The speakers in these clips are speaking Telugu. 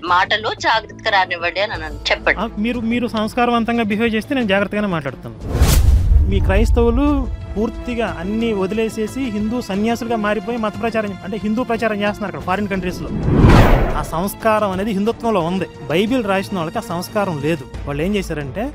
మాటలు జాగ్రత్తగా రానివ్వండి అని అన్నాను చెప్పండి ఆ, మీరు మీరు సంస్కారవంతంగా బిహేవ్ చేస్తే నేను జాగ్రత్తగానే మాట్లాడుతాను మీ క్రైస్తవులు పూర్తిగా అన్ని వదిలేసేసి హిందూ సన్యాసులుగా మారిపోయి మత ప్రచారం అంటే హిందూ ప్రచారం చేస్తున్నారు అక్కడ ఫారిన్ కంట్రీస్లో ఆ సంస్కారం అనేది హిందుత్వంలో ఉంది బైబిల్ రాసిన వాళ్ళకి ఆ సంస్కారం లేదు వాళ్ళు ఏం చేశారంటే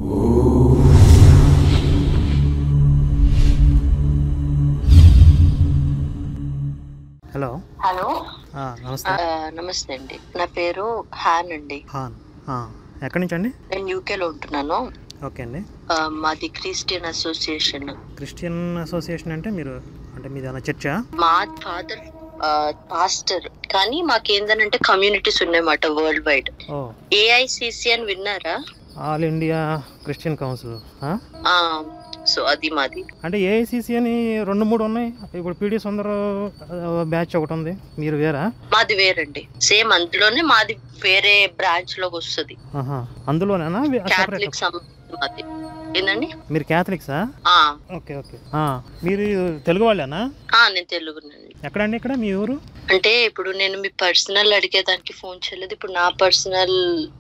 హలో హలో ఆ, నమస్తే నమస్తే అండి నా పేరు హాన్ అండి హాన్ ఆ, ఎక్కడి నుంచి అండి నేను యూకే లో ఉంటున్నాను ఓకే అండి ఆ, మాది క్రిస్టియన్ అసోసియేషన్ క్రిస్టియన్ అసోసియేషన్ అంటే మీరు అంటే మీది ఏమైనా చర్చా మా ఫాదర్ పాస్టర్ కానీ మాకేందనంటే కమ్యూనిటీస్ ఉన్నాయన్నమాట వరల్డ్ వైడ్ ఓ ఏఐసిసి అని విన్నారా ఆల్ ఇండియా క్రిస్టియన్ కౌన్సిల్ ఆ? ఆ సో అది మాది అంటే ఏఐసిసి అని రెండు మూడు ఉన్నాయి ఇప్పుడు పీడీ సుందర్ బ్యాచ్ ఒకటి ఉంది మీరు వేరా మాది వేరండి సేమ్ అందులోనే మాది వేరే బ్రాంచ్ లోకి వస్తుంది ఆహా. అందులోనేనా వే- separate? క్యాథలిక్ సంబంధం మాది ఏందండి మీరు క్యాథలిక్సా ఆ, ఓకే ఓకే ఆ, మీరు తెలుగు వాళ్ళేనా ఆ, నేను తెలుగునండి ఎక్కడండి ఇక్కడ మీ ఊరు అంటే ఇప్పుడు నేను మీ పర్సనల్ అడిగేదానికి ఫోన్ చేయలేదు ఇప్పుడు నా పర్సనల్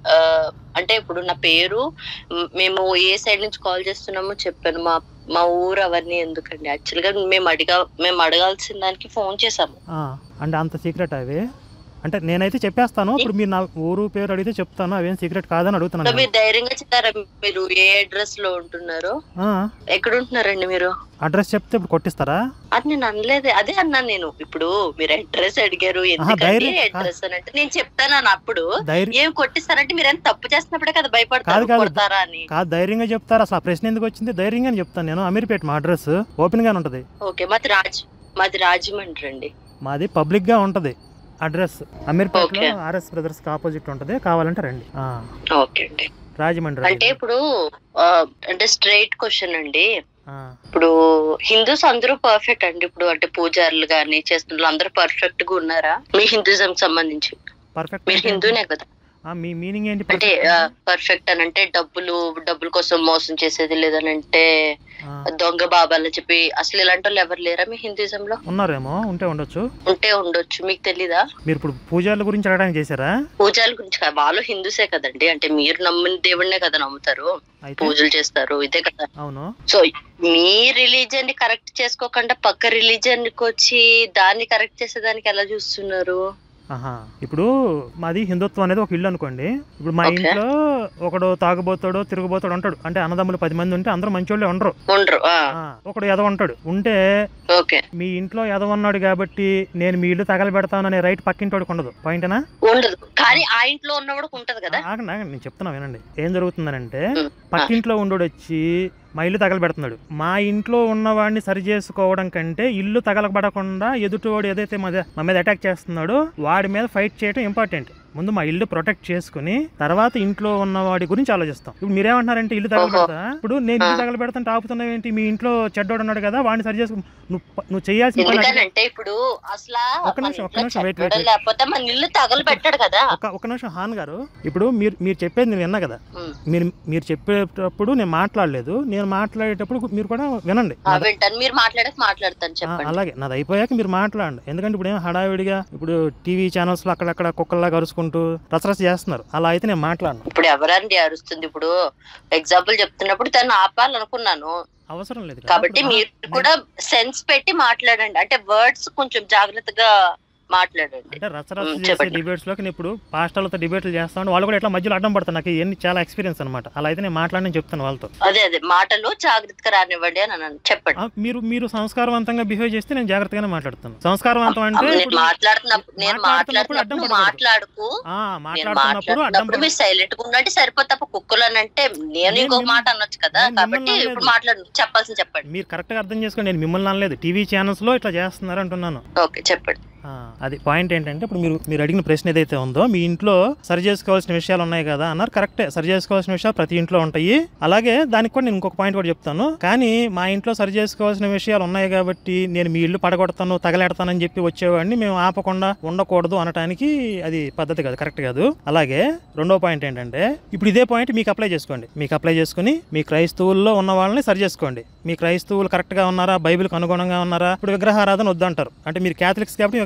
అంటే ఇప్పుడు నా పేరు మ్, మేము ఏ సైడ్ నుంచి కాల్ చేస్తున్నామో చెప్పాను మా మా ఊరు అవన్నీ ఎందుకండి యాక్చువల్ గా మేము అడిగా మేము అడగాల్సిన దానికి ఫోన్ చేసాము ఆ, అంటే అంత సీక్రెట్ అవి అంటే నేనైతే చెప్పేస్తాను ఇప్పుడు మీరు నా ఊరు పేరు అడిగితే చెప్తాను అవేం సీక్రెట్ కాదని అడుగుతున్నాను ఇంకా మీరు ధైర్యంగా చెప్తారా మీరు ఏ అడ్రస్ లో ఉంటున్నారో ఆ, ఎక్కడ ఉంటున్నారండి మీరు అడ్రస్ చెప్తే ఇప్పుడు కొట్టిస్తారా అది నేను అనలేదే అదే అన్నాను నేను ఇప్పుడు మీరు అడ్రస్ అడిగారు ఎందుకంటే ధైర్యం- అడ్రస్ అని అంటే నేను చెప్తాను అని అప్పుడు ధైర్యం ఏం కొట్టిస్తారంటే మీరు ఎంత తప్పు చేస్తున్నప్పుడే కదా కాదు, భయపడతారు కాదు. కొడతారా అని కాదు ధైర్యంగా చెప్తారు అసలు ఆ ప్రశ్న ఎందుకు వచ్చింది ధైర్యంగా చెప్తాను నేను అమీర్పేట మా అడ్రస్ ఓపెన్ గానే ఉంటది ఓకే మాది రాజ్ మాది రాజమండ్రి అండి మాది పబ్లిక్ గా ఉంటది అడ్రస్ అమీర్పేటలో Okay. ఆర్ఎస్ బ్రదర్స్ కి ఆపోజిట్ ఉంటది కావాలంటే రండి ఆ, ఓకే అండి రాజమండ్రి అంటే ఇప్పుడు ఆ, అంటే స్ట్రైట్ క్వశ్చన్ అండి ఆ, ఇప్పుడు హిందూస్ అందరూ పర్ఫెక్ట్ అండి ఇప్పుడు అంటే పూజారులు గాని చేస్తున్న వాళ్ళు అందరూ పర్ఫెక్ట్ గా ఉన్నారా మీ హిందూజం సంబంధించి పర్ఫెక్ట్ మీరు అంటే హిందూనే కదా ఆ, మీ మీనింగ్ ఏంటి అంటే perfect? పర్ఫెక్ట్ అని అంటే డబ్బులు డబ్బుల కోసం మోసం చేసేది లేదనంటే ఆ, దొంగ బాబాలు చెప్పి అసలు ఇలాంటి వాళ్ళు ఎవరు లేరా మీ హిందూజం లో ఉన్నారేమో ఉంటే ఉండొచ్చు ఉంటే ఉండొచ్చు మీకు తెలీదా మీరు ఇప్పుడు పూజార్ల గురించి అడగడానికి చేశారా పూజల గురించి కాదు, వాళ్ళు హిందూసే కదండి అంటే మీరు నమ్మిన దేవుడినే కదా నమ్ముతారు అయితే పూజలు చేస్తారు ఇదే కదా అవును సో మీ రిలీజియన్ ని కరెక్ట్ చేసుకోకుండా పక్క రిలీజియన్ కి వచ్చి దాన్ని కరెక్ట్ చేసేదానికి ఎలా చూస్తున్నారు ఆహా ఇప్పుడు మాది హిందుత్వం అనేది ఒక ఇల్లు అనుకోండి ఇప్పుడు మా Okay. ఇంట్లో ఒకడు తాగుబోతాడు తిరుగుబోతాడు ఉంటాడు అంటే అన్నదమ్ములు పది మంది ఉంటే అందరూ మంచోళ్ళే ఉండరు ఉండరు ఆ, ఆ, ఒకడు ఎదవ ఉంటాడు ఉంటే ఓకే మీ ఇంట్లో ఎదవ ఉన్నాడు కాబట్టి నేను మీ ఇల్లు తగలబెడతాను అనే రైట్ పక్కింటోడికి ఉండదు పాయింటేనా ఉండదు కానీ ఆ ఇంట్లో ఉన్నవాడు ఉంటది కదా ఆగండి ఆగండి నేను చెప్తున్నా వినండి ఏం జరుగుతుందనంటే ఉమ్, పక్కింట్లో ఉండోడు వచ్చి మా ఇల్లు తగలబెడుతున్నాడు మా ఇంట్లో ఉన్నవాడిని సరి చేసుకోవడం కంటే ఇల్లు తగలబడకుండా ఎదుటివాడు ఏదైతే మా మీద- మా మీద అటాక్ చేస్తున్నాడో వాడి మీద ఫైట్ చేయడం ఇంపార్టెంట్ ముందు మా ఇల్లు ప్రొటెక్ట్ చేసుకుని తర్వాత ఇంట్లో ఉన్న వాడి గురించి ఆలోచిస్తాం ఇప్పుడు మీరేమంటున్నారంటే ఇల్లు తగలబెడతా ఇప్పుడు నేను ఇల్లు తగలబెడతాను ఆపుతున్నావు ఏంటి మీ ఇంట్లో చెడ్డోడు ఉన్నాడు కదా వాడిని సరి చేసుకు నువ్వు ప- నువ్వు చేయాల్సిన పని అది. ఎందుకనంటే ఇప్పుడు అసలు ఒక్క నిమిషం, ఒక్క మన నిమిషం, wait, ఇంట్లో wait, చెడ్డోడు wait. లేకపోతే మన ఇల్లు తగలు పెట్టాడు కదా ఒక ఒక నిమిషం హాన్ గారు ఇప్పుడు మీరు మీరు చెప్పేది నేను విన్నా కదా ఉమ్, మీరు మీరు చెప్పేటప్పుడు నేను మాట్లాడలేదు నేను మాట్లాడేటప్పుడు మీరు కూడా వినండి ఆ, వింటాను మీరు మాట్లాడక మాట్లాడతాను ఆ, చెప్పండి అలాగే నాది అయిపోయాక మీరు మాట్లాడండి ఎందుకంటే ఇప్పుడు ఏం హడావిడిగా ఇప్పుడు టీవీ ఛానల్స్ లో అక్కడక్కడ కుక్కల్లా కరుచుకుంటూ రసరస చేస్తున్నారు అలా అయితే నేను మాట్లాడను ఇప్పుడు ఎవరండి అరుస్తుంది ఇప్పుడు ఎగ్జాంపుల్ చెప్తున్నప్పుడు తను ఆపాలనుకున్నాను అవసరం లేదు కదా. కాబట్టి ఇప్పుడు, మీరు ఆ, కూడా సెన్స్ పెట్టి మాట్లాడండి అంటే వర్డ్స్ కొంచెం జాగ్రత్తగా మాట్లాడండి అంటే రసరస ఉమ్, చేసే చెప్పండి. డిబేట్స్ లోకి నేను ఇప్పుడు పాస్టర్లతో డిబేట్లు చేస్తాను వాళ్ళు కూడా ఇట్లా మధ్యలో అడ్డం పడతాను నాకు ఇవన్నీ చాలా ఎక్స్పీరియన్స్ అనమాట అలా అయితే నేను మాట్లాడని చెప్తాను వాళ్ళతో అదే అదే మాటలు జాగ్రత్తగా రానివ్వండి అని అన్నాను చెప్పండి ఆ, మీరు మీరు సంస్కారవంతంగా బిహేవ్ చేస్తే నేను జాగ్రత్తగానే మాట్లాడతాను సంస్కారవంతం అంటే నేను ఇప్పుడు మాట్లాడుతున్నప్పుడు నేను మాట్లాడుతున్నప్పుడు అడ్డం మాట్లాడుతున్నప్పుడు పడకూడదు. మాట్లాడుకు ఆ, నేను మాట్లాడుతున్నప్పుడు అడ్డం మాట్లాడుతున్నప్పుడు మీరు సైలెంట్ గా ఉండండి సరిపోతే తప్ప కుక్కలు అని అంటే నేను నేను ఇంకొక మిమ్మల్ని- మాట అనొచ్చు కదా నేను కాబట్టి మిమ్మల్ని ఇప్పుడు అనలేదు. మాట్లాడు చెప్పాల్సింది చెప్పండి మీరు కరెక్ట్ గా అర్థం చేసుకోండి నేను మిమ్మల్ని అనలేదు టీవీ ఛానల్స్ లో ఇట్లా చేస్తున్నారు అంటున్నాను ఓకే చెప్పండి ఆ, అది పాయింట్ ఏంటంటే ఇప్పుడు మీరు మీరు అడిగిన ప్రశ్న ఏదైతే ఉందో మీ ఇంట్లో సరి చేసుకోవాల్సిన విషయాలు ఉన్నాయి కదా అన్నారు కరెక్టే సరి చేసుకోవాల్సిన విషయాలు ప్రతి ఇంట్లో ఉంటాయి అలాగే దానికి కూడా నేను ఇంకొక పాయింట్ కూడా చెప్తాను కానీ మా ఇంట్లో సరి చేసుకోవాల్సిన విషయాలు ఉన్నాయి కాబట్టి నేను మీ ఇల్లు పడగొడతాను తగలెడతానని చెప్పి వచ్చేవాడిని మేము ఆపకుండా ఉండకూడదు అనటానికి అది పద్ధతి కాదు కరెక్ట్ కాదు అలాగే రెండో పాయింట్ ఏంటంటే ఇప్పుడు ఇదే పాయింట్ మీకు అప్లై చేసుకోండి మీకు అప్లై చేసుకుని మీ క్రైస్తవుల్లో ఉన్న వాళ్ళని సరి చేసుకోండి మీ క్రైస్తవులు కరెక్ట్ గా ఉన్నారా బైబిల్కి అనుగుణంగా ఉన్నారా ఇప్పుడు విగ్రహారాధన వద్దంటారు అంటే మీరు క్యాథలిక్స్ కాబట్టి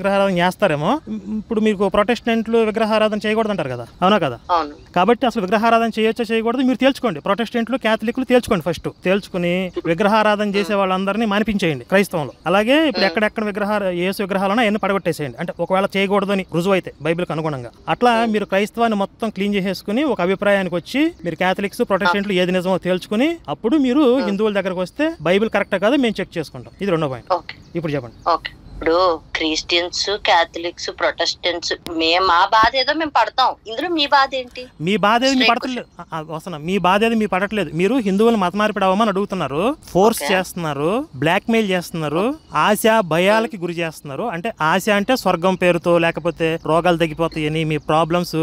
విగ్రహారాధన చేస్తారేమో ఇప్పుడు మీకు ప్రొటెస్టెంట్లు విగ్రహారాధన చేయకూడదు అంటారు కదా అవునా కదా అవును కాబట్టి అసలు విగ్రహారాధన చేయొచ్చో చేయకూడదు మీరు తేల్చుకోండి ప్రొటెస్టెంట్లు క్యాథలిక్లు తేల్చుకోండి ఫస్ట్ తేల్చుకుని విగ్రహారాధన చేసే వాళ్ళందరినీ మానిపించేయండి క్రైస్తవంలో అలాగే ఇప్పుడు ఎక్కడెక్కడ విగ్రహాలు ఏసు విగ్రహాలను అవన్నీ పడగొట్టేసేయండి అంటే ఒకవేళ చేయకూడదని రుజువు అయితే బైబిల్కి అనుగుణంగా అట్లా మీరు క్రైస్తవాన్ని మొత్తం క్లీన్ చేసేసుకుని ఒక అభిప్రాయానికి వచ్చి మీరు క్యాథలిక్స్ ప్రొటెస్టెంట్లు ఏది నిజమో తేల్చుకుని అప్పుడు మీరు హిందువుల దగ్గరకు వస్తే బైబిల్ కరెక్ట్ కాదు మేము చెక్ చేసుకుంటాం ఇది రెండో పాయింట్ ఓకే ఇప్పుడు చెప్పండి ఓకే ఇప్పుడు క్రిస్టియన్స్ క్యాథలిక్స్ ప్రొటెస్టెంట్స్ మేము మా బాధ ఏదో మేము పడతాం ఇందులో మీ బాధ ఏంటి మీ బాధ ఏది మీ Straight పడట్లేదు ఆ, ఆ, వస్తున్నా మీ బాధ ఏది మీ పడట్లేదు మీరు హిందువులు మత మార్పిడి అవ్వమని అడుగుతున్నారు ఫోర్స్ Okay. చేస్తున్నారు బ్లాక్ మెయిల్ చేస్తున్నారు ఆశ భయాలకి గురి చేస్తున్నారు అంటే ఆశ అంటే స్వర్గం పేరుతో లేకపోతే రోగాలు తగ్గిపోతాయని మీ ప్రాబ్లమ్స్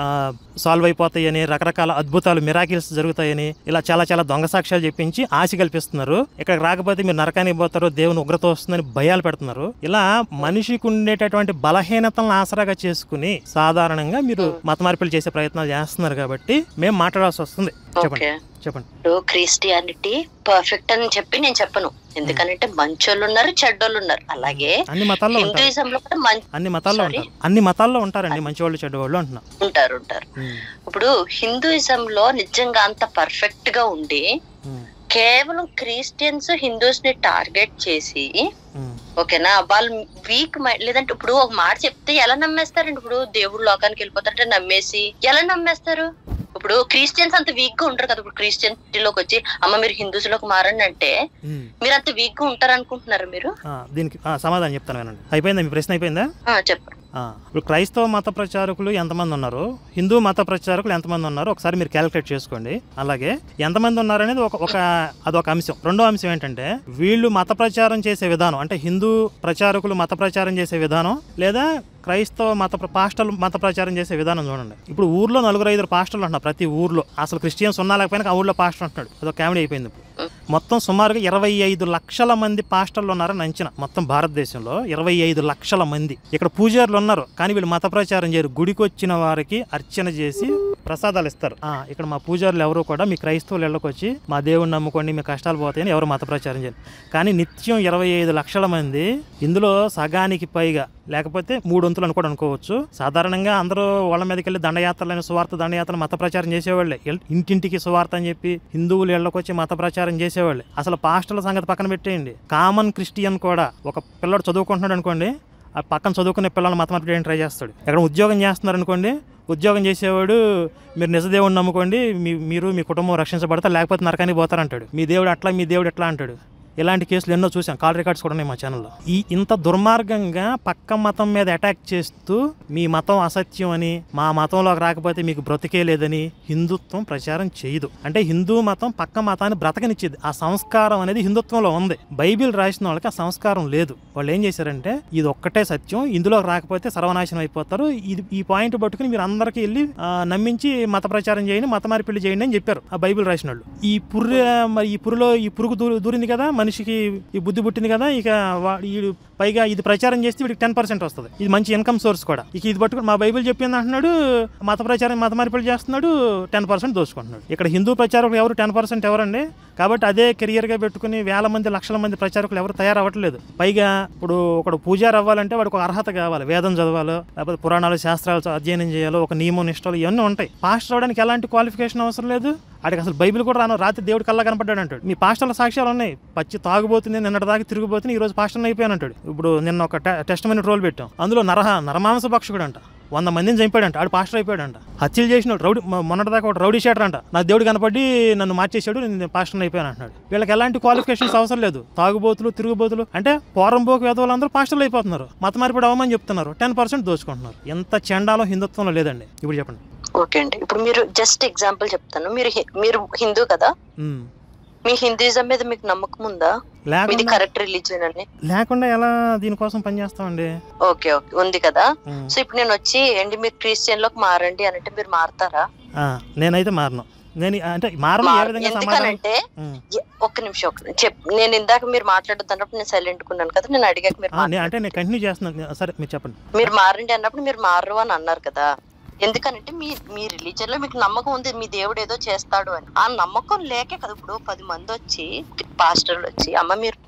సాల్వ్ అయిపోతాయని రకరకాల అద్భుతాలు మిరాకిల్స్ జరుగుతాయని ఇలా చాలా చాలా దొంగ సాక్ష్యాలు చెప్పించి ఆశ కల్పిస్తున్నారు ఇక్కడ రాకపోతే మీరు నరకానికి పోతారు దేవుని ఉగ్రత వస్తుందని భయాలు పెడుతున్నారు ఇలా మనిషికి ఉండేటటువంటి బలహీనతలను ఆసరాగా చేసుకుని సాధారణంగా మీరు మత మార్పిడి చేసే ప్రయత్నాలు చేస్తున్నారు కాబట్టి మేము మాట్లాడాల్సి వస్తుంది చెప్పండి ఓకే చెప్పండి ఇప్పుడు క్రిస్టియానిటీ పర్ఫెక్ట్ అని చెప్పి నేను చెప్పను ఎందుకంటే మంచోళ్ళు ఉన్నారు చెడ్డోళ్ళు ఉన్నారు అలాగే అన్ని మతాల్లో ఉంటారు హిందూయిజం లో కూడా మంచి అన్ని మతాల్లో Sorry? ఉంటారు అన్ని మతాల్లో ఉంటారండి మంచివాళ్ళు చెడ్డవాళ్ళు అంటున్నా ఉంటారు ఉంటారు ఉమ్, ఇప్పుడు హిందూయిజం లో నిజంగా అంత పర్ఫెక్ట్ గా ఉండి ఉమ్, కేవలం క్రిస్టియన్స్ హిందూస్ ని టార్గెట్ చేసి ఉమ్, ఓకేనా వాళ్ళు వీక్ మైండ్ లేదంటే ఇప్పుడు ఒక మాట చెప్తే ఎలా నమ్మేస్తారండి ఇప్పుడు దేవుడు లోకానికి వెళ్ళిపోతారంటే నమ్మేసి ఎలా నమ్మేస్తారు ఇప్పుడు క్రిస్టియన్స్ అంత వీక్ గా ఉంటారు కదా ఇప్పుడు క్రిస్టియన్టీలోకి వచ్చి అమ్మ మీరు హిందూస్ లోకి మారండి అంటే ఉమ్. మీరు అంత వీక్ గా ఉంటారు అనుకుంటున్నారు మీరు ఆ, దీనికి ఆ, సమాధానం చెప్తాను వినండి అయిపోయిందా మీ ప్రశ్న అయిపోయిందా ఆ, చెప్పండి ఆ, ఇప్పుడు క్రైస్తవ మత ప్రచారకులు ఎంతమంది ఉన్నారు హిందూ మత ప్రచారకులు ఎంతమంది ఉన్నారు ఒకసారి మీరు క్యాలిక్యులేట్ చేసుకోండి అలాగే ఎంతమంది ఉన్నారు అనేది ఒక ఒక అదొక అంశం రెండో అంశం ఏంటంటే వీళ్ళు మత ప్రచారం చేసే విధానం అంటే హిందూ ప్రచారకులు మత ప్రచారం చేసే విధానం లేదా క్రైస్తవ మత ప్ర- పాస్టర్లు మత ప్రచారం చేసే విధానం చూడండి ఇప్పుడు ఊర్లో నలుగురు ఐదు పాస్టర్లు అంటున్నారు ప్రతి ఊర్లో అసలు క్రిస్టియన్స్ ఉన్నా లేకపోయినా ఆ ఊర్లో పాస్టర్ అంటున్నాడు అదొక కామెడీ అయిపోయింది ఇప్పుడు మొత్తం సుమారుగా ఇరవై ఐదు లక్షల మంది పాస్టర్లు ఉన్నారని అంచనా మొత్తం భారతదేశంలో ఇరవై ఐదు లక్షల మంది ఇక్కడ పూజారులు ఉన్నారు కానీ వీళ్ళు మత ప్రచారం చేయరు గుడికి వచ్చిన వారికి అర్చన చేసి ప్రసాదాలు ఇస్తారు ఆ, ఇక్కడ మా పూజారులు ఎవరు కూడా మీ క్రైస్తవులు ఇళ్ళకి వచ్చి మా దేవుడిని నమ్ముకోండి మీ కష్టాలు పోతాయని ఎవరు మత ప్రచారం చేయరు కానీ నిత్యం ఇరవై ఐదు లక్షల మంది ఇందులో సగానికి పైగా లేకపోతే మూడు వంతులు అని కూడా అనుకోవచ్చు సాధారణంగా అందరూ వాళ్ళ మీదకి వెళ్ళి దండయాత్రలైన సువార్త దండయాత్రలు మత ప్రచారం చేసేవాళ్ళే ఇల్- ఇంటింటికి సువార్త అని చెప్పి హిందువులు ఇళ్ళకి వచ్చి మత ప్రచారం చేసేవాళ్ళే అసలు పాస్టర్ల సంగతి పక్కన పెట్టేయండి కామన్ క్రిస్టియన్ కూడా ఒక పిల్లడు చదువుకుంటున్నాడు అనుకోండి ఆ పక్కన చదువుకునే పిల్లలు మత మార్పిడి చేయడానికి ట్రై చేస్తాడు ఎక్కడ ఉద్యోగం చేస్తున్నారు అనుకోండి ఉద్యోగం చేసేవాడు మీరు నిజదేవుడిని నమ్ముకోండి మీ మీరు మీ కుటుంబం రక్షించబడతారు లేకపోతే నరకానికి పోతారంటాడు మీ దేవుడు అట్లా మీ దేవుడు ఎట్లా అంటాడు ఇలాంటి కేసులు ఎన్నో చూసాం కాల్ రికార్డ్స్ కూడా ఉన్నాయి మా ఛానల్లో ఈ ఇంత దుర్మార్గంగా పక్క మతం మీద అటాక్ చేస్తూ మీ మతం అసత్యం అని మా మతంలోకి రాకపోతే మీకు బ్రతికే లేదని హిందుత్వం ప్రచారం చేయదు అంటే హిందూ మతం పక్క మతాన్ని బ్రతకనిచ్చేది ఆ సంస్కారం అనేది హిందుత్వంలో ఉంది బైబిల్ రాసిన వాళ్ళకి ఆ సంస్కారం లేదు వాళ్ళు ఏం చేశారంటే ఇది ఒక్కటే సత్యం ఇందులోకి రాకపోతే సర్వనాశనం అయిపోతారు ఇది ఈ పాయింట్ పట్టుకుని మీరు అందరికీ వెళ్ళి ఆ, నమ్మించి మత ప్రచారం చేయండి మత మార్పిడి చేయండి అని చెప్పారు ఆ బైబిల్ రాసిన వాళ్ళు ఈ పుర్రె మరి ఈ పురులో ఈ పురుగు దూరి దూరింది కదా మనిషికి ఈ బుద్ధి పుట్టింది కదా ఇక వా- వీడు పైగా ఇది ప్రచారం చేస్తే వీడికి టెన్ పర్సెంట్ వస్తుంది ఇది మంచి ఇన్కమ్ సోర్స్ కూడా ఇక ఇది పట్టుకుని మా బైబిల్ చెప్పింది అంటున్నాడు మత ప్రచారం మత మార్పిడి చేస్తున్నాడు టెన్ పర్సెంట్ దోచుకుంటున్నాడు ఇక్కడ హిందూ ప్రచారకులు ఎవరు టెన్ పర్సెంట్ ఎవరండి కాబట్టి అదే కెరియర్గా పెట్టుకుని వేల మంది లక్షల మంది ప్రచారకులు ఎవరు తయారవ్వట్లేదు పైగా ఇప్పుడు ఒకడు పూజారి అవ్వాలంటే వాడికి ఒక అర్హత కావాలి వేదం చదవాలో లేకపోతే పురాణాలు శాస్త్రాలు చ- అధ్యయనం చేయాలో ఒక నియమం నిష్టలు ఇవన్నీ ఉంటాయి పాస్టర్ అవడానికి ఎలాంటి క్వాలిఫికేషన్ అవసరం లేదు ఆడికి అసలు బైబిల్ కూడా రాను రాత్రి దేవుడు కల్లా కనపడ్డాడు అంటాడు మీ పాస్టర్ల సాక్ష్యాలు ఉన్నాయి పచ్చి తాగుబోతుంది నిన్నటి దాకా తిరిగిపోతుంది ఈ రోజు పాస్టర్ అయిపోయాను అంటాడు ఇప్పుడు నిన్న ఒక టెస్ట్ మినిట్ రోల్ పెట్టాం అందులో నరహ నరమాంస భక్షకుడు అంట వంద మందిని చంపాడంట ఆడు పాస్టర్ అయిపోయాడంట హత్యలు చేసిన రౌడీ మొ- మొన్నటిదాకా ఒక రౌడీ షేటర్ అంట నా దేవుడు కనపడి నన్ను మార్చేశాడు నేను పాస్టర్ అయిపోయాను అంటున్నాడు వీళ్ళకి ఎలాంటి క్వాలిఫికేషన్స్ అవసరం లేదు తాగుబోతులు తిరుగుబోతులు అంటే పోరంబోకు వేదవాళ్ళందరూ పాస్టర్లు అయిపోతున్నారు మత మార్పిడి అవ్వమని చెప్తున్నారు టెన్ పర్సెంట్ దోచుకుంటున్నారు ఎంత చెండాలో హిందుత్వంలో లేదండి ఇప్పుడు చెప్పండి ఓకే అండి ఇప్పుడు మీరు జస్ట్ ఎగ్జాంపుల్ చెప్తాను మీరు హి- మీరు హిందూ కదా ఉమ్. మీ హిందూయిజం మీద మీకు నమ్మకం ఉందా మీది లేకుండా కరెక్ట్ రిలీజియన్ అని లేకుండా ఎలా దీనికోసం పనిచేస్తామండి ఓకే ఓకే ఉంది కదా ఉమ్. సో ఇప్పుడు నేను వచ్చి ఏంటి మీరు క్రిస్టియన్ లోకి మారండి అని అంటే మీరు మారతారా ఆ, నేనైతే మారను నేను అంటే మారను ఏ మార- విధంగా సమాధానం ఎందుకనంటే ఉమ్. ఎ- ఒక్క నిమిషం ఒక్క నిమిషం. చెప్ నేను ఇందాక మీరు మాట్లాడుతున్నప్పుడు నేను సైలెంట్ ఉన్నాను కదా నేను అడిగాక మీరు ఆ, నే- మాట్లాడండి. అంటే నేను కంటిన్యూ చేస్తున్నాను సరే మీరు చెప్పండి మీరు మారండి అన్నప్పుడు మీరు మారరు అని అన్నారు కదా ఎందుకనంటే మీ మీ రిలీజన్ లో మీకు నమ్మకం ఉంది మీ దేవుడు ఏదో చేస్తాడు అని ఆ నమ్మకం లేకే కదా ఇప్పుడు పది మంది వచ్చి పాస్టర్లు వచ్చి అమ్మ మీరు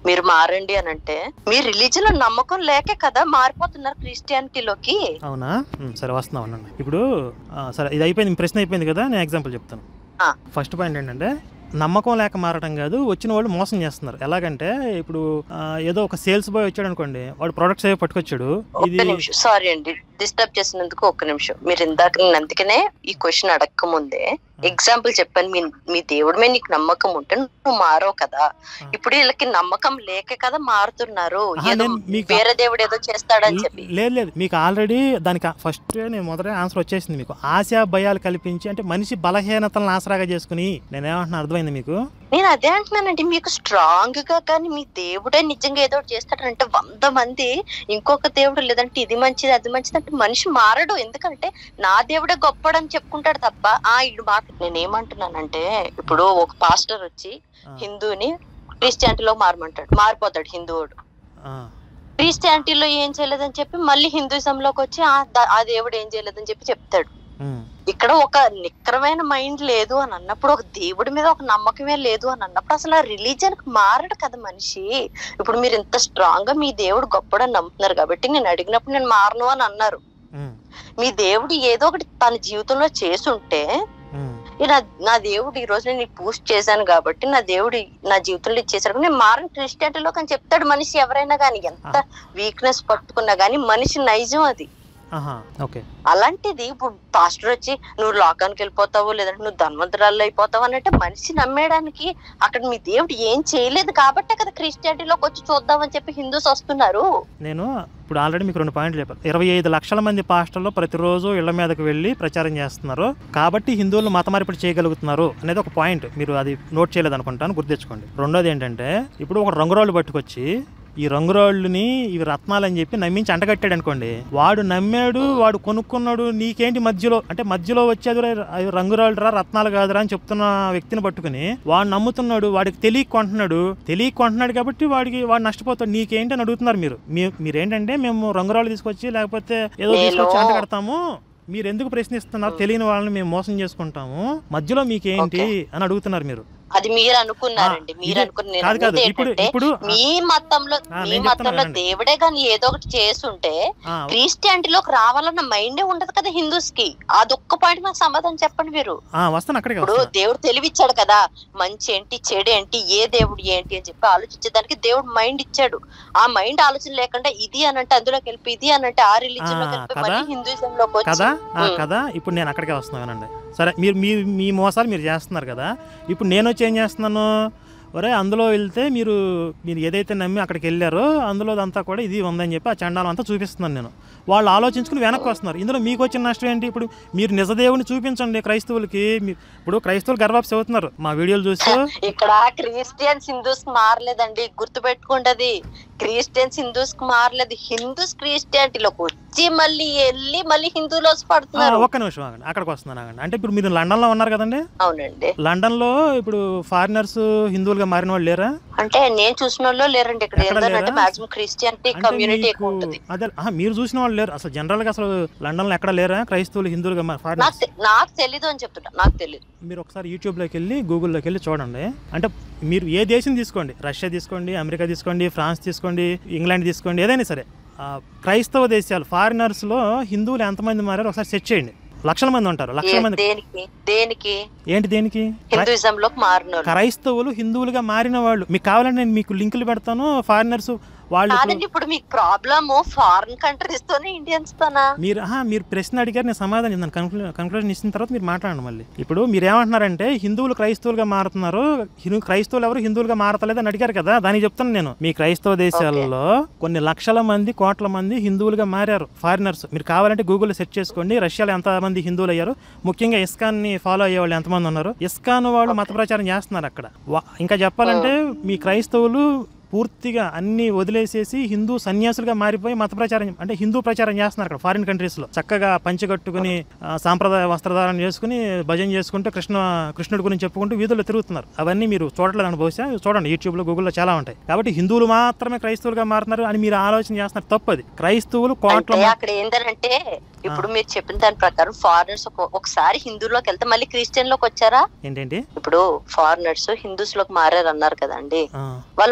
మీరు మారండి అని అంటే మీ రిలీజన్ లో నమ్మకం లేకే కదా మారిపోతున్నారు క్రిస్టియానిటీలోకి అవునా ఉమ్, సరే వస్తున్నాం అనండి ఇప్పుడు ఆ, సరే ఇది అయిపోయింది మీ ప్రశ్న అయిపోయింది కదా నేను ఎగ్జాంపుల్ చెప్తాను ఆ. ఫస్ట్ పాయింట్ ఏంటంటే నమ్మకం లేక మారటం కాదు వచ్చిన వాళ్ళు మోసం చేస్తున్నారు ఎలాగంటే ఇప్పుడు ఆ, ఏదో ఒక సేల్స్ బాయ్ వచ్చాడు అనుకోండి వాడు ప్రొడక్ట్స్ ఏవో పట్టుకొచ్చాడు ఒక్క ఇది నిమిషం సారీ అండి డిస్టర్బ్ చేసినందుకు ఒక్క నిమిషం మీరు ఇందాక నేను అందుకనే ఈ క్వశ్చన్ అడగక ముందే ఎగ్జాంపుల్ చెప్పాను మీ మీ దేవుడి మీద నీకు నమ్మకం ఉంటే నువ్వు మారవు కదా ఇప్పుడు వీళ్ళకి నమ్మకం లేక కదా మారుతున్నారు ఆహా, ఏదో నేను మీకు- వేరే దేవుడు ఏదో చేస్తాడని చెప్పి లేదు లేదు మీకు ఆల్రెడీ దానికి ఫస్ట్ నేను మొదట ఆన్సర్ వచ్చేసింది మీకు ఆశా భయాలు కల్పించి అంటే మనిషి బలహీనతలను ఆసరాగా చేసుకుని నేనేమంటున్నా అర్థమైంది మీకు నేను అదే అంటున్నానండి మీకు స్ట్రాంగ్ గా కానీ మీ దేవుడే నిజంగా ఏదో ఒకటి చేస్తాడంటే వంద మంది ఇంకొక దేవుడు లేదంటే ఇది మంచిది అది మంచిది అంటే మనిషి మారడు ఎందుకంటే నా దేవుడే గొప్పడని చెప్పుకుంటాడు తప్ప ఆ ఇడు మాట నేను ఏమంటున్నానంటే ఇప్పుడు ఒక పాస్టర్ వచ్చి ఆ, హిందూని క్రిస్టియానిటీలో మారమంటాడు మారిపోతాడు హిందువుడు ఆ, క్రిస్టియానిటీలో ఏం చేయలేదని చెప్పి మళ్ళీ హిందూయిజంలోకి వచ్చి ఆ ద- ఆ దేవుడు ఏం చేయలేదని చెప్పి చెప్తాడు ఉమ్, ఇక్కడ ఒక నిక్కరమైన మైండ్ లేదు అని అన్నప్పుడు ఒక దేవుడి మీద ఒక నమ్మకమే లేదు అని అన్నప్పుడు అసలు ఆ రిలీజన్ కి మారడు కదా మనిషి ఇప్పుడు మీరు ఇంత స్ట్రాంగ్ గా మీ దేవుడు గొప్పడని నమ్ముతున్నారు కాబట్టి నేను అడిగినప్పుడు నేను మారను అని అన్నారు ఉమ్, మీ దేవుడు ఏదో ఒకటి తన జీవితంలో చేసుంటే ఉమ్. ఈ నా నా దేవుడు ఈ రోజు నేను ఈ పూజ చేశాను కాబట్టి నా దేవుడు నా జీవితంలో ఇచ్చేసాడు కాబట్టి నేను మారని క్రిస్టియానిటీలో కానీ చెప్తాడు మనిషి ఎవరైనా కానీ ఎంత వీక్నెస్ పట్టుకున్నా కానీ మనిషి నైజం అది ఆహా ఓకే అలాంటిది ఇప్పుడు పాస్టర్ వచ్చి నువ్వు లోకానికి వెళ్ళిపోతావు లేదంటే నువ్వు ధన్వంతరాల్లో అయిపోతావు అని అంటే మనిషి నమ్మేయడానికి అక్కడ మీ దేవుడు ఏం చేయలేదు కాబట్టే కదా క్రిస్టియానిటీలోకి వచ్చి చూద్దామని చెప్పి హిందూస్ వస్తున్నారు నేను ఇప్పుడు ఆల్రెడీ మీకు రెండు పాయింట్లు చెప్పాను ఇరవై ఐదు లక్షల మంది పాస్టర్లు ప్రతిరోజు ఇళ్ల మీదకి వెళ్ళి ప్రచారం చేస్తున్నారు కాబట్టి హిందువులు మత మార్పిడి చేయగలుగుతున్నారు అనేది ఒక పాయింట్ మీరు అది నోట్ చేయలేదు అనుకుంటాను గుర్తించుకోండి రెండోది ఏంటంటే ఇప్పుడు ఒక రంగురాళ్ళు పట్టుకొచ్చి ఈ రంగురాళ్ళుని ఇవి రత్నాలు అని చెప్పి నమ్మించి అంటగట్టాడు అనుకోండి వాడు నమ్మాడు వాడు కొనుక్కున్నాడు నీకేంటి మధ్యలో అంటే మధ్యలో వచ్చేది రా- అవి రంగురాళ్ళు రా రత్నాలు కాదురా అని చెప్తున్న వ్యక్తిని పట్టుకుని వాడు నమ్ముతున్నాడు వాడికి తెలియక కొంటున్నాడు తెలియక కొంటున్నాడు కాబట్టి వాడికి వాడు నష్టపోతాడు నీకేంటి అని అడుగుతున్నారు మీరు మీ- మీరేంటంటే మేము రంగురాళ్ళు తీసుకొచ్చి లేకపోతే ఏదో నేను- తీసుకొచ్చి అంట కడతాము మీరు ఎందుకు ప్రశ్నిస్తున్నారు తెలియని వాళ్ళని మేము మోసం చేసుకుంటాము మధ్యలో మీకేంటి అని అడుగుతున్నారు మీరు అది మీరు అనుకున్నారండి ఆ, మీరు ఇది- అనుకున్న నేను కాదు కాదు అనేది ఇప్పుడు ఏంటంటే ఇప్పుడు మీ మతంలో ఆ, మీ నేను మతంలో చెప్తాను వినండి. దేవుడే కానీ ఏదో ఒకటి చేస్తుంటే ఆ, క్రిస్టియానిటీలోకి రావాలన్న మైండే ఉండదు కదా హిందూస్ కి అదొక్క పాయింట్ నాకు సమాధానం చెప్పండి మీరు ఆ, వస్తాను అక్కడికి ఇప్పుడు వస్తాను దేవుడు తెలివిచ్చాడు కదా మంచి ఏంటి చెడు ఏంటి ఏ దేవుడు ఏంటి అని చెప్పి ఆలోచించేదానికి దేవుడు మైండ్ ఇచ్చాడు ఆ మైండ్ ఆలోచన లేకుండా ఇది అని అంటే అందులోకి వెళ్ళిపోయి ఇది అని అంటే ఆ రిలీజన్ లోకి ఆ, వెళ్ళిపోయి కదా? మళ్ళీ హిందూయిజం లోకి వచ్చి కదా ఆ, ఉమ్. కదా ఇప్పుడు నేను అక్కడికే వస్తున్నానండి సరే మీరు మీ మీ మోసాలు మీరు చేస్తున్నారు కదా ఇప్పుడు నేను వచ్చి ఏం చేస్తున్నాను ఒరే అందులో వెళ్తే మీరు మీరు ఏదైతే నమ్మి అక్కడికి వెళ్ళారో అందులో అంతా కూడా ఇది ఉందని చెప్పి ఆ చండాలం అంతా చూపిస్తున్నాను నేను వాళ్ళు ఆలోచించుకుని వెనక్కి వస్తున్నారు ఇందులో మీకు వచ్చిన నష్టం ఏంటి ఇప్పుడు మీరు నిజదేవుని చూపించండి క్రైస్తవులకి మీ- ఇప్పుడు క్రైస్తవులు గర్వాప్స్ అవుతున్నారు మా వీడియోలు చూసి ఇక్కడ క్రిస్టియన్స్ హిందూస్ కి మారలేదండి గుర్తు పెట్టుకుంటది క్రిస్టియన్స్ హిందూస్ కి మారలేదు హిందూస్ క్రిస్టియానిటీలోకి వచ్చి మళ్ళీ వెళ్ళి మళ్ళీ హిందూలో ఆ, పడుతున్నారు ఒక్క నిమిషం ఆగండి అక్కడికి వస్తున్నాను ఆగండి అంటే ఇప్పుడు మీరు లండన్లో ఉన్నారు కదండి అవునండి లండన్లో ఇప్పుడు ఫారినర్స్ హిందువులుగా మారిన వాళ్ళు లేరా అంటే నేను చూసిన వాళ్ళు లేరండి ఇక్కడ ఎక్కడ ఏంటంటే లేరా? మాక్సిమం క్రిస్టియానిటీ అంటే కమ్యూనిటీ మీకు- ఎక్కువ ఉంటది అదే ఆహా, మీరు చూసిన వాళ్ళు లేరు అసలు జనరల్ గా అసలు లండన్ లో ఎక్కడ లేరా క్రైస్తవులు హిందువులుగా నాకు ఫారినర్స్ తె- నాకు తెలీదు అని చెప్తున్నా నాకు తెలీదు మీరు ఒకసారి యూట్యూబ్ లోకి వెళ్ళి గూగుల్లోకి వెళ్ళి చూడండి అంటే మీరు ఏ దేశం తీసుకోండి రష్యా తీసుకోండి అమెరికా తీసుకోండి ఫ్రాన్స్ తీసుకోండి ఇంగ్లాండ్ తీసుకోండి ఏదైనా సరే ఆ, క్రైస్తవ దేశాలు ఫారినర్స్ లో హిందువులు ఎంతమంది మారారో ఒకసారి సెట్ చేయండి లక్షల మంది ఉంటారు లక్షల ఏ- మంది దేనికి దేనికి ఏంటి దేనికి హిందూయిజం లోకి మారిన వాళ్ళు క్రైస్తవులు హిందువులుగా మారిన వాళ్ళు మీకు కావాలంటే నేను మీకు లింకులు పెడతాను ఫారినర్స్ వాళ్ళు ఇప్పుడు- కాదండి ఇప్పుడు మీకు ప్రాబ్లమ్ ఫారిన్ కంట్రీస్ తోనే ఇండియన్స్ తోనా మీరు ఆహా, మీరు ప్రశ్న అడిగారు నేను సమాధానం ఇస్తాను కన్క్లూ కన్క్లూజన్ ఇచ్చిన తర్వాత మీరు మాట్లాడండి మళ్ళీ ఇప్పుడు మీరు ఏమంటున్నారంటే హిందువులు క్రైస్తవులుగా మారుతున్నారు హిందూ క్రైస్తవులు ఎవరు హిందువులుగా మారతలేదు అని అడిగారు కదా దానికి చెప్తాను నేను మీ క్రైస్తవ దేశాలలో కొన్ని లక్షల మంది కోట్ల మంది హిందువులుగా మారారు ఫారినర్స్ మీరు కావాలంటే గూగుల్లో సెర్చ్ చేసుకోండి రష్యాలో ఎంతమంది హిందువులు అయ్యారు ముఖ్యంగా ఇస్కాన్ ని ఫాలో అయ్యే వాళ్ళు ఎంతమంది ఉన్నారు ఇస్కాన్ వాళ్ళు మత ప్రచారం చేస్తున్నారు అక్కడ వా- ఇంకా చెప్పాలంటే మీ క్రైస్తవులు పూర్తిగా అన్ని వదిలేసేసి హిందూ సన్యాసులుగా మారిపోయి మత ప్రచారం అంటే హిందూ ప్రచారం చేస్తున్నారు అక్కడ ఫారిన్ కంట్రీస్ లో చక్కగా పంచె కట్టుకుని ఆ, సాంప్రదాయ వస్త్రధారణ చేసుకుని భజన చేసుకుంటూ కృష్ణ కృష్ణుడి గురించి చెప్పుకుంటూ వీధుల్లో తిరుగుతున్నారు అవన్నీ మీరు చూడట్లేదని బహుశా చూడండి యూట్యూబ్ లో గూగుల్లో చాలా ఉంటాయి కాబట్టి హిందువులు మాత్రమే క్రైస్తవులుగా మారుతున్నారు అని మీరు ఆలోచన చేస్తున్నారు తప్పది క్రైస్తవులు కోట్ల అంటే మంది- అక్కడ ఏంటంటే ఇప్పుడు మీరు చెప్పిన దాని ప్రకారం ఫారినర్స్ ఒకసారి హిందూలోకి వెళ్తే మళ్ళీ క్రిస్టియన్ లోకి వచ్చారా ఏంటంటి ఇప్పుడు ఫారినర్స్ హిందూస్ లోకి మారారు అన్నారు కదండి ఆ, వాళ్ళు మళ్ళీ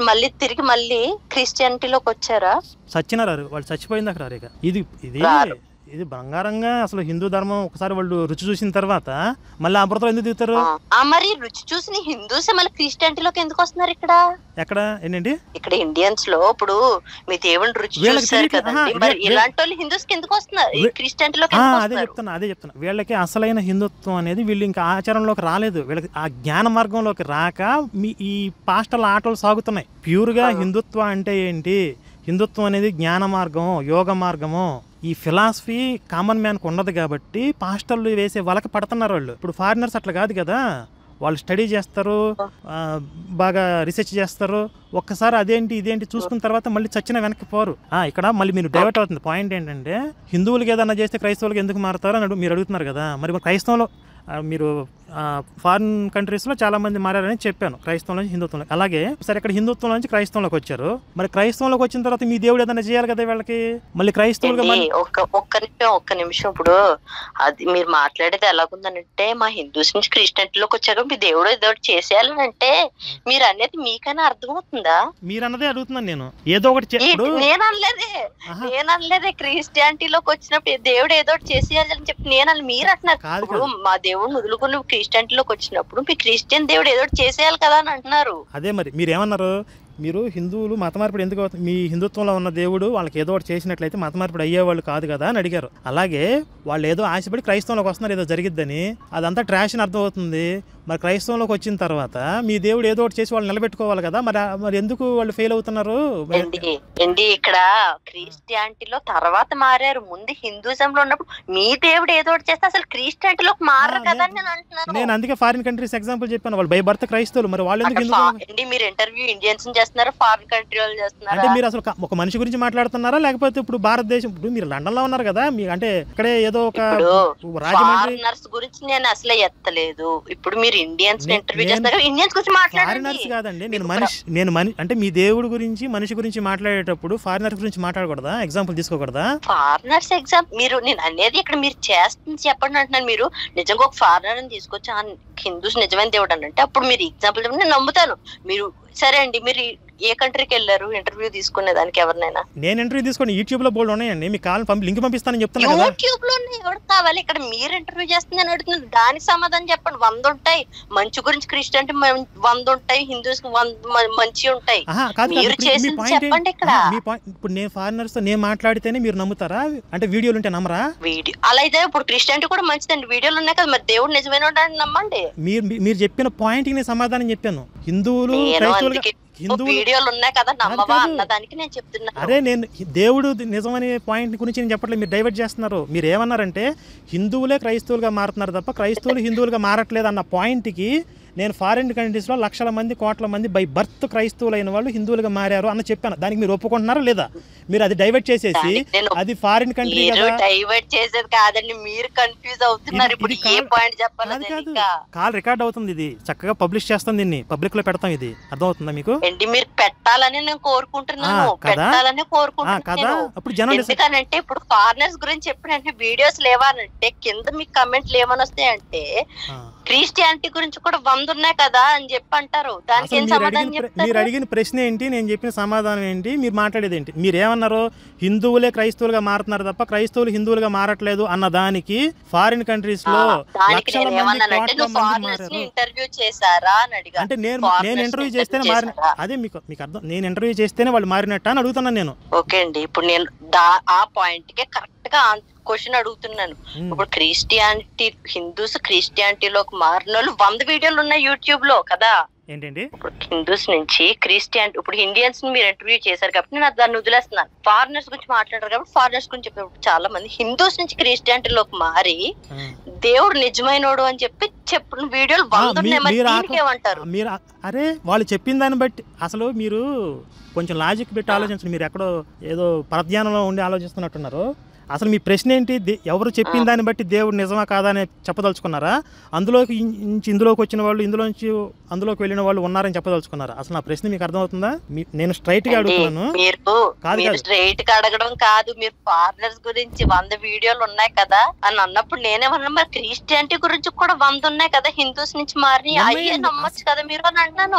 తిరిగి మళ్ళీ క్రిస్టియానిటీలోకి వచ్చారా చచ్చినారు వాళ్ళు చచ్చిపోయింది అక్కడ ఇక ఇది ఇది రారు. ఇది బంగారంగా అసలు హిందూ ధర్మం ఒకసారి వాళ్ళు రుచి చూసిన తర్వాత మళ్ళీ అమృతం ఎందుకు దిగుతారు ఆ, ఆ, మరి రుచి చూసిన హిందూస్ మళ్ళీ క్రిస్టియానిటీలోకి ఎందుకు వస్తున్నారు ఇక్కడ ఎక్కడ ఏంటండి ఇక్కడ ఇండియన్స్ లో ఇప్పుడు మీ దేవుని రుచి వీళ్ళకి చూస్తారు తెలియట్లే. కదండి ఆహా, మరి వీ- ఇలాంటి వాళ్ళు హిందూస్ కి ఎందుకు వస్తున్నారు ఈ వీ- క్రిస్టియానిటీలోకి ఆ, ఎందుకు అదే వస్తున్నారు చెప్తున్నా అదే చెప్తున్నా వీళ్ళకి అసలైన హిందుత్వం అనేది వీళ్ళు ఇంకా ఆచరణలోకి రాలేదు వీళ్ళకి ఆ జ్ఞాన మార్గంలోకి రాక మీ ఈ పాస్టల్ ఆటలు సాగుతున్నాయి ప్యూర్గా ఆ. హిందుత్వం అంటే ఏంటి హిందుత్వం అనేది జ్ఞాన మార్గం యోగ మార్గము ఈ ఫిలాసఫీ కామన్ మ్యాన్కి ఉండదు కాబట్టి పాస్టర్లు వేసే వాళ్ళకి పడుతున్నారు వాళ్ళు ఇప్పుడు ఫారినర్స్ అట్లా కాదు కదా వాళ్ళు స్టడీ చేస్తారు ఆ, బాగా రీసెర్చ్ చేస్తారు ఒక్కసారి అదేంటి ఇదేంటి చూసుకున్న తర్వాత మళ్ళీ చచ్చిన వెనక్కి పోరు ఆ, ఇక్కడ మళ్ళీ మీరు డైవర్ట్ అవుతుంది పాయింట్ ఏంటంటే హిందువులకి ఏదన్నా చేస్తే క్రైస్తవులకి ఎందుకు మారుతారు అని అడుగు- మీరు అడుగుతున్నారు కదా మరి మరి క్రైస్తవంలో ఆ, మీరు ఫారిన్ కంట్రీస్లో చాలా మంది మారారని చెప్పాను క్రైస్తవం నుంచి హిందుత్వంలో అలాగే సరే ఇక్కడ హిందుత్వం నుంచి క్రైస్తవంలోకి వచ్చారు మరి క్రైస్తవంలోకి వచ్చిన తర్వాత మీ దేవుడు ఏదైనా చేయాలి కదా వీళ్ళకి మళ్ళీ క్రైస్తవులుగా ఏంటి, మళ్ళీ ఒక్క ఒక్క నిమిషం ఒక్క నిమిషం ఇప్పుడు అది మీరు మాట్లాడేది ఎలాగుందనంటే మా హిందూస్ నుంచి క్రిస్టియన్టీలోకి వచ్చాక మీ దేవుడు ఏదో ఒకటి చేసేయాలని అంటే మీరు అనేది మీకైనా అర్థమవుతుందా మీరు అన్నదే అడుగుతున్నాను నేను ఏదో ఒకటి చే- ఈ- ఇప్పుడు నేను అనలేదే ఆహా, నేను అనలేదే క్రిస్టియానిటీలోకి వచ్చినప్పుడు దేవుడు ఏదో ఒకటి చేసేయాలని చెప్పి నేను అని మీరు అంటున్నారు కాదు ఇప్పుడు కాదు మా దేవుడు వదులుకుని క్రిస్టియానిటీలోకి వచ్చినప్పుడు మీ క్రిస్టియన్ దేవుడు ఏదో ఒకటి చేసేయాలి కదా అని అంటున్నారు అదే మరి మీరు ఏమన్నారు మీరు హిందువులు మత మార్పిడి ఎందుకు అవుతుంది మీ హిందుత్వంలో ఉన్న దేవుడు వాళ్ళకి ఏదో ఒకటి చేసినట్లయితే మత మార్పిడి అయ్యేవాళ్ళు కాదు కదా అని అడిగారు అలాగే వాళ్ళు ఏదో ఆశపడి క్రైస్తవంలోకి వస్తున్నారు ఏదో జరిగిద్దని అదంతా ట్రాష్ అని అర్థమవుతుంది మరి క్రైస్తవంలోకి వచ్చిన తర్వాత మీ దేవుడు ఏదో ఒకటి చేసి వాళ్ళు నిలబెట్టుకోవాలి కదా మరి ఆ- మరి ఎందుకు వాళ్ళు ఫెయిల్ అవుతున్నారు ఏంటి ఏంటి ఇక్కడ క్రిస్టియానిటీలో తర్వాత మారారు ముందు హిందూజం లో ఉన్నప్పుడు మీ దేవుడు ఏదో ఒకటి చేస్తే అసలు క్రిస్టియానిటీలోకి మారరు ఆ, కదా అని నేను- నేను అంటున్నాను నేను అందుకే ఫారిన్ కంట్రీస్ ఎగ్జాంపుల్ చెప్పాను వాళ్ళు బై బర్త్ క్రైస్తవులు మరి వాళ్ళు ఎందుకు అక్కడ హిందువులు ఫా- ఏంటి మీరు ఇంటర్వ్యూ ఇండియన్స్ చేస్తున్నారు ఫారిన్ కంట్రీ వాళ్ళు అంటే చేస్తున్నారా మీరు అసలు క- ఒక మనిషి గురించి మాట్లాడుతున్నారా లేకపోతే ఇప్పుడు భారతదేశం ఇప్పుడు మీరు లండన్ లో ఉన్నారు కదా మీ అంటే ఇక్కడే ఏదో ఒక ఇప్పుడు రాజమండ్రి ఫారినర్స్ గురించి నేను అసలు ఎత్తలేదు ఇప్పుడు మీరు ఇండియన్స్ నే- ఇంటర్వ్యూ నేను- చేస్తున్నారు ఇండియన్స్ గురించి మాట్లాడండి ఫారినర్స్ కాదండి నేను మీకు మనిషి నేను మని అంటే మీ దేవుడి గురించి మనిషి గురించి మాట్లాడేటప్పుడు ఫారినర్స్ గురించి మాట్లాడకూడదా ఎగ్జాంపుల్ తీసుకోకూడదా ఫారినర్స్ ఎగ్జామ్ మీరు నేను అనేది ఇక్కడ మీరు చేస్తుంది చెప్పండి అంటున్నాను మీరు నిజంగా ఒక ఫారినర్ అని తీసుకొచ్చి ఆ హిందూస్ నిజమైన దేవుడు అని అంటే అప్పుడు మీరు ఎగ్జాంపుల్ నేను నమ్ముతాను మీరు సరే అండి మీరు ఏ కంట్రీకి వెళ్ళారు ఇంటర్వ్యూ తీసుకునే దానికి ఎవరినైనా నేను ఇంటర్వ్యూ తీసుకోండి యూట్యూబ్ లో బోల్డ్ ఉన్నాయండి మీ కాల్ పంపి లింక్ పంపిస్తానని చెప్తున్నా కదా యూట్యూబ్ లో ఎవరు కావాలి ఇక్కడ మీరు ఇంటర్వ్యూ చేస్తుందని అడుగుతున్నారు దానికి సమాధానం చెప్పండి వంద ఉంటాయి మంచి గురించి క్రిస్టియన్ వంద ఉంటాయి హిందూస్ మంచి ఉంటాయి ఆహా, కాదు కాదు. మీరు ఇప్పుడు మీ చేసింది పాయింట్ ఏంటి? చెప్పండి ఇక్కడ. ఆహా, మీ పాయింట్ ఇప్పుడు నేను ఫారినర్స్ తో నేను మాట్లాడితేనే మీరు నమ్ముతారా అంటే వీడియోలు ఉంటే నమ్మరా వీడియో అలా అయితే ఇప్పుడు క్రిస్టియానిటీ కూడా మంచిదండి వీడియోలు ఉన్నాయి కదా మరి దేవుడు నిజమైన వాడని నమ్మండి మీరు మీ- మీరు చెప్పిన పాయింట్ కి నేను సమాధానం చెప్పాను హిందువులు నేను క్రైస్తవులుగా అందుకే హిందువులు వీడియోలు ఉన్నాయి కదా నమ్మవా కాదు. అన్న దానికి నేను చెప్తున్నాను అరే నేను దేవుడు నిజమనే పాయింట్ గురించి నేను చెప్పట్లేదు మీరు డైవర్ట్ చేస్తున్నారు మీరు ఏమన్నారంటే హిందువులే క్రైస్తవులుగా మారుతున్నారు తప్ప క్రైస్తవులు హిందువులుగా మారట్లేదు అన్న పాయింట్కి నేను ఫారిన్ కంట్రీస్లో లక్షల మంది కోట్ల మంది బై బర్త్ క్రైస్తవులైన వాళ్ళు హిందువులుగా మారారు అని చెప్పాను దానికి మీరు ఒప్పుకుంటున్నారా లేదా మీరు అది డైవర్ట్ చేసేసి దానికి నేను అది ఫారిన్ కంట్రీ మీరు కదా డైవర్ట్ చేసేది కాదండి మీరు కన్ఫ్యూజ్ అవుతున్నారు ఇది- ఇప్పుడు ఇది ఏ కాదు. పాయింట్ చెప్పాలో కాదు కాదు తెలియక కాల్ రికార్డ్ అవుతుంది ఇది చక్కగా పబ్లిష్ చేస్తాం దీన్ని పబ్లిక్ లో పెడతాం ఇది అర్థమవుతుందా మీకు ఏంటి మీరు పెట్టాలని నేను కోరుకుంటున్నాను ఆ, కదా? పెట్టాలని ఆ, కోరుకుంటున్నాను కదా అప్పుడు జనం listen- ఎందుకనంటే ఇప్పుడు ఫారినర్స్ గురించి చెప్పినంటే వీడియోస్ లేవానంటే కింద మీకు కమెంట్లు ఏమని వస్తాయంటే ఆ. క్రిస్టియానిటీ గురించి కూడా వంద ఉన్నాయి కదా అని చెప్పి అంటారు దానికి అసలు ఏం మీరు సమాధానం అడిగిన ప్ర- మీరు చెప్తారు అడిగిన ప్రశ్న ఏంటి నేను చెప్పిన సమాధానం ఏంటి మీరు మాట్లాడేది ఏంటి మీరు ఏమన్నారు హిందువులే క్రైస్తవులుగా మారుతున్నారు తప్ప క్రైస్తవులు హిందువులుగా మారట్లేదు అన్న దానికి ఫారిన్ కంట్రీస్ లో ఆ, దానికి లక్షల నేను మంది ఏమన్నానంటే కోట్ల నువ్వు మంది ఫారినర్స్ ని మారారు ఇంటర్వ్యూ చేశారా అని అడిగా అంటే నేను foreigners నేను ని ఇంటర్వ్యూ interview చేస్తేనే మారిన చేశారా? అదే మీకు మీకు అర్థం నేను ఇంటర్వ్యూ చేస్తేనే వాళ్ళు మారినట్టు అని అడుగుతున్నాను నేను ఓకే అండి ఇప్పుడు నేను దా ఆ పాయింట్ కే కరెక్ట్ గా క్వశ్చన్ అడుగుతున్నాను ఉమ్. ఇప్పుడు క్రిస్టియానిటీ హిందూస్ క్రిస్టియానిటీలోకి మారిన వాళ్ళు వంద వీడియోలు ఉన్నాయి యూట్యూబ్ లో కదా ఏంటండి ఇప్పుడు హిందూస్ నుంచి క్రిస్టియన్ ఇప్పుడు ఇండియన్స్ ని మీరు ఇంటర్వ్యూ చేశారు కాబట్టి నేను దాన్ని వదిలేస్తున్నాను ఫారినర్స్ గురించి మాట్లాడారు కాబట్టి ఫారినర్స్ గురించి చెప్పినప్పుడు చాలా మంది హిందూస్ నుంచి క్రిస్టియానిటీలోకి మారి ఆ. దేవుడు నిజమైనోడు అని చెప్పి చెప్పిన వీడియోలు వంద మీ- ఉన్నాయి మరి మీరు ఆ- దీనికి ఏమంటారు మీరు ఆ- అరే వాళ్ళు చెప్పిన దాన్ని బట్టి అసలు మీరు కొంచెం లాజిక్ పెట్టి ఆలోచించండి మీరు ఎక్కడో ఏదో పరధ్యానంలో ఉండి ఆలోచిస్తున్నట్టున్నారు అసలు మీ ప్రశ్న ఏంటి దే- ఎవరు చెప్పిన దాన్ని బట్టి దేవుడు నిజమా కాదా అని చెప్పదలుచుకున్నారా అందులోకి ఇం- నుంచి ఇందులోకి వచ్చిన వాళ్ళు ఇందులో నుంచి అందులోకి వెళ్ళిన వాళ్ళు ఉన్నారని చెప్పదలుచుకున్నారా అసలు నా ప్రశ్న మీకు అర్థమవుతుందా మీ- నేను స్ట్రైట్ గా అండి, అడుగుతున్నాను మీరు కాదు, మీరు కాదు. స్ట్రైట్ గా అడగడం కాదు మీరు ఫారినర్స్ గురించి వంద వీడియోలు ఉన్నాయి కదా అని అన్నప్పుడు నేనేమన్నా మరి క్రిస్టియానిటీ గురించి కూడా వంద ఉన్నాయి కదా హిందూస్ నుంచి మారి అయ్యే ఉన్నాయండి. నమ్మొచ్చు కదా మీరు అని అంటున్నాను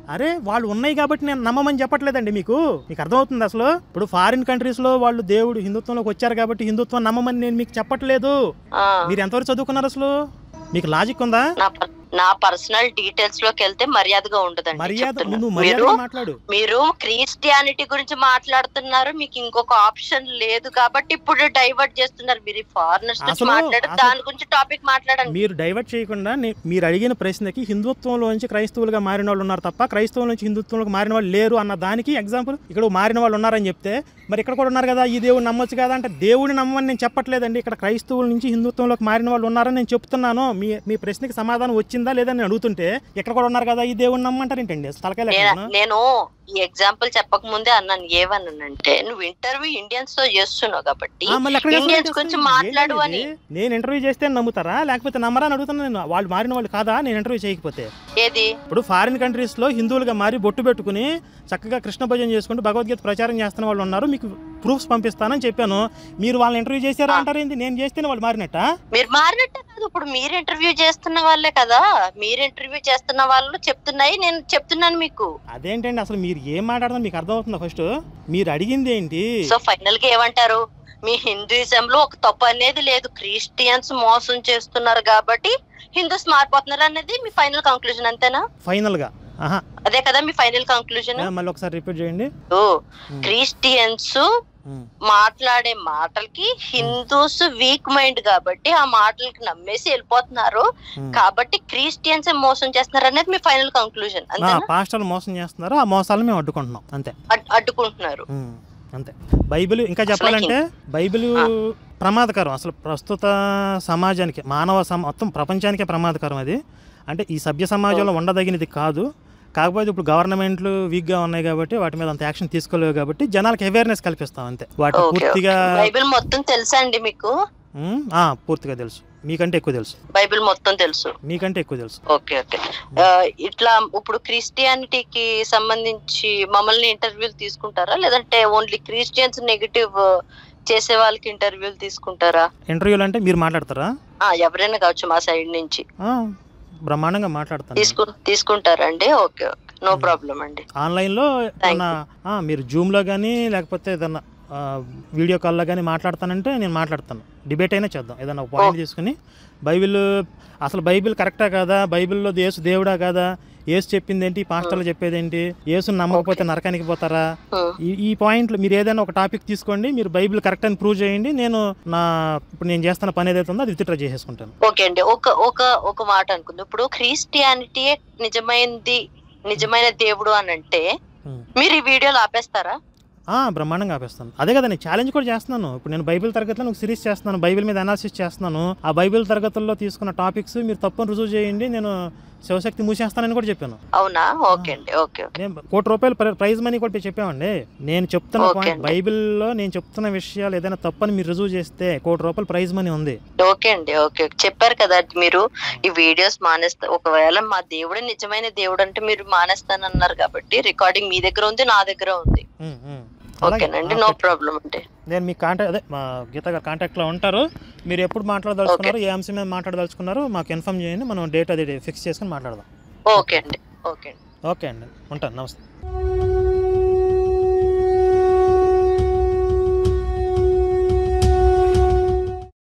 అరే వాళ్ళు ఉన్నాయి కాబట్టి నేను నమ్మమని చెప్పట్లేదండి మీకు మీకు అర్థమవుతుంది అసలు ఇప్పుడు ఫారిన్ కంట్రీస్ లో వాళ్ళు దేవుడు హిందుత్వంలోకి వచ్చారు కాబట్టి హిందుత్వం నమ్మమని నేను మీకు చెప్పట్లేదు ఆ, మీరు ఎంతవరకు చదువుకున్నారు అసలు మీకు లాజిక్ ఉందా నా పర్- నా పర్సనల్ డీటెయిల్స్ లోకి వెళ్తే మర్యాదగా ఉండదండి మర్యాద చెప్తున్నా. నువ్వు మీరు మర్యాదగా మాట్లాడు మీరు క్రిస్టియానిటీ గురించి మాట్లాడుతున్నారు మీకు ఇంకొక ఆప్షన్ లేదు కాబట్టి ఇప్పుడు డైవర్ట్ చేస్తున్నారు మీరు ఫారినర్స్ గురించి అసలు- మాట్లాడు అసలు- దాని గురించి టాపిక్ మాట్లాడండి మీరు డైవర్ట్ చేయకుండా నే- మీరు అడిగిన ప్రశ్నకి హిందుత్వంలోంచి క్రైస్తవులుగా మారిన వాళ్ళు ఉన్నారు తప్ప క్రైస్తవం నుంచి హిందుత్వంలోకి మారిన వాళ్ళు లేరు అన్న దానికి ఎగ్జాంపుల్ ఇక్కడ మారిన వాళ్ళు ఉన్నారని చెప్తే మరి ఇక్కడ కూడా ఉన్నారు కదా ఈ దేవుడు నమ్మొచ్చు కదా అంటే దేవుడిని నమ్మని నేను చెప్పట్లేదండి ఇక్కడ క్రైస్తవుల నుంచి హిందుత్వంలోకి మారిన వాళ్ళు ఉన్నారని నేను చెప్తున్నాను మీ మీ ప్రశ్నకి సమాధానం వచ్చిందా లేదని నేను అడుగుతుంటే ఇక్కడ కూడా ఉన్నారు కదా ఈ దేవుడిని నమ్మంటారు ఏంటండి అసలు తలకాయ నేను లేకుండా? నేను ఈ ఎగ్జాంపుల్ చెప్పక ముందే అన్నాను ఏమన్నానంటే నువ్వు ఇంటర్వ్యూ ఇండియన్స్ తో చేస్తున్నావు కాబట్టి ఆ, మళ్ళీ ఎక్కడ ఇండియన్స్ చేస్తారు? గురించి ఏంటండి మాట్లాడు ఇది? అని నేను ఇంటర్వ్యూ చేస్తే నమ్ముతారా లేకపోతే నమ్మరా అని అడుగుతున్నా నేను వాళ్ళు మారిన వాళ్ళు కాదా నేను ఇంటర్వ్యూ చేయకపోతే ఏది ఇప్పుడు ఫారిన్ కంట్రీస్ లో హిందువులుగా మారి బొట్టు పెట్టుకుని చక్కగా కృష్ణ భజన చేసుకుంటూ భగవద్గీత ప్రచారం చేస్తున్న వాళ్ళు ఉన్నారు మీకు ప్రూఫ్స్ పంపిస్తానని చెప్పాను మీరు వాళ్ళని ఇంటర్వ్యూ చేశారా అంటారు ఏంటి నేను చేస్తేనే వాళ్ళు మారినట్ట మీరు మారినట్టే కాదు ఇప్పుడు మీరు ఇంటర్వ్యూ చేస్తున్న వాళ్ళే కదా మీరు ఇంటర్వ్యూ చేస్తున్న వాళ్ళు చెప్తున్నాయి నేను చెప్తున్నాను మీకు అదేంటండి అసలు మీరు ఏం మాట్లాడుతున్నారు మీకు అర్థమవుతుందా ఫస్ట్ మీరు అడిగింది ఏంటి సో ఫైనల్ గా ఏమంటారు మీ హిందూయిజం లో ఒక తప్పు అనేది లేదు క్రిస్టియన్స్ మోసం చేస్తున్నారు కాబట్టి హిందూస్ మారిపోతున్నారు అనేది మీ ఫైనల్ కంక్లూజన్ అంతేనా ఫైనల్ గా ఆహా అదే కదా మీ ఫైనల్ కంక్లూజన్ ఏ, మళ్ళీ ఒకసారి రిపీట్ చేయండి క్రిస్టియన్స్ ఉమ్. మాట్లాడే మాటలకి హిందూస్ వీక్ మైండ్ కాబట్టి ఆ మాటలకి నమ్మేసి వెళ్ళిపోతున్నారు ఉమ్. కాబట్టి క్రిస్టియన్స్ మోసం చేస్తున్నారు అనేది మీ ఫైనల్ కంక్లూజన్ ఆ, అంతేనా పాస్టర్లు మోసం చేస్తున్నారు ఆ మోసాలను మేము అడ్డుకుంటున్నాం అంతే అడ్- అడ్డుకుంటున్నారు ఉమ్, అంతే బైబిల్ ఇంకా చెప్పాలంటే బైబిల్ ఆ. ప్రమాదకరం అసలు ప్రస్తుత సమాజానికి మానవ సమ మొత్తం ప్రపంచానికే ప్రమాదకరం అది అంటే ఈ సభ్య సమాజంలో ఉండదగినది కాదు కాకపోతే ఇప్పుడు గవర్నమెంట్లు వీక్గా ఉన్నాయి కాబట్టి వాటి మీద అంత యాక్షన్ తీసుకోలేవు కాబట్టి జనాలకు అవేర్నెస్ కల్పిస్తాం అంతే వాటి ఓకే, పూర్తిగా బైబిల్ మొత్తం తెలుసా అండి మీకు ఉమ్, ఆ, పూర్తిగా తెలుసు మీకంటే ఎక్కువ తెలుసు బైబిల్ మొత్తం తెలుసు మీకంటే ఎక్కువ తెలుసు ఓకే ఓకే ఆ, ఇట్లా ఇప్పుడు క్రిస్టియానిటీకి సంబంధించి మమ్మల్ని ఇంటర్వ్యూలు తీసుకుంటారా లేదంటే ఓన్లీ క్రిస్టియన్స్ నెగిటివ్ చేసే వాళ్ళకి ఇంటర్వ్యూలు తీసుకుంటారా ఇంటర్వ్యూలు అంటే మీరు మాట్లాడతారా ఆ, ఎవరైనా కావచ్చు మా సైడ్ నుంచి ఆ, బ్రహ్మాండంగా మాట్లాడతాను తీసుకు తీసుకుంటారా అండి okay okay no Hmm. Problem అండి ఆన్లైన్లో Thank ఏదన్నా ఆ, మీరు జూమ్లో కానీ లేకపోతే ఏదన్నా ఆ, వీడియో కాల్లో కానీ మాట్లాడతానంటే నేను మాట్లాడతాను డిబేట్ అయినా చేద్దాం ఏదన్నా ఒక పాయింట్ తీసుకుని బైబిల్ అసలు బైబిల్ కరెక్టా కాదా బైబిల్లో యేసు దేవుడా కాదా యేసు చెప్పింది ఏంటి పాస్టర్లు చెప్పేది ఏంటి యేసుని నమ్మకపోతే నరకానికి పోతారా Hmm. ఈ ఈ పాయింట్లు మీరు ఏదైనా ఒక టాపిక్ తీసుకోండి మీరు బైబిల్ కరెక్ట్ అని ప్రూవ్ చేయండి నేను నా ఇప్పుడు నేను చేస్తున్న పని ఏదైతే ఉందో అది విత్డ్రా చేసేసుకుంటాను ఓకే అండి ఒక ఒక ఒక మాట అనుకుందాం ఇప్పుడు క్రిస్టియానిటీ నిజమైనది నిజమైన దేవుడు అని అంటే Hmm. మీరు ఈ వీడియోలు ఆపేస్తారా ఆ, బ్రహ్మాండంగా ఆపేస్తాను అదే కదా నేను ఛాలెంజ్ కూడా చేస్తున్నాను ఇప్పుడు నేను బైబిల్ తరగతిలో ఒక సిరీస్ చేస్తున్నాను బైబిల్ మీద అనాలిసిస్ చేస్తున్నాను ఆ బైబిల్ తరగతుల్లో తీసుకున్న టాపిక్స్ మీరు తప్పని రుజువు చేయండి నేను శివశక్తి మూసేస్తానని కూడా చెప్పాను అవునా ఓకే అండి ఓకే ఓకే నేను కోటి రూపాయలు ప్ర- ప్రైజ్ మనీ కూడా చెప్పామండి నేను చెప్తున్న ఓకే పాయింట్ అండి. బైబిల్లో నేను చెప్తున్న విషయాలు ఏదైనా తప్పని మీరు రుజువు చేస్తే కోటి రూపాయలు ప్రైజ్ మనీ ఉంది ఓకే అండి ఓకే ఓకే. చెప్పారు కదా మీరు ఈ వీడియోస్ మానేస్తా ఒకవేళ మా దేవుడే నిజమైన దేవుడు అంటే మీరు మానేస్తానన్నారు కాబట్టి రికార్డింగ్ మీ దగ్గర ఉంది నా దగ్గర ఉంది ఉమ్, ఉమ్. అలాగే. ఓకేనండి ఆ, నో పెట్టు. ప్రాబ్లం అండి నేను మీ కాంటాక్ట్ అదే మా గీత గారు కాంటాక్ట్లో ఉంటారు మీరు ఎప్పుడు మాట్లాడదలుచుకున్నారు ఏ అంశం మీద మాట్లాడదలుచుకున్నారు మాకు ఇన్ఫామ్ చేయండి మనం డేట్ అది ఫిక్స్ చేసుకుని మాట్లాడదాం ఓకే అండి ఓకే అండి ఓకే అండి ఉంటాను నమస్తే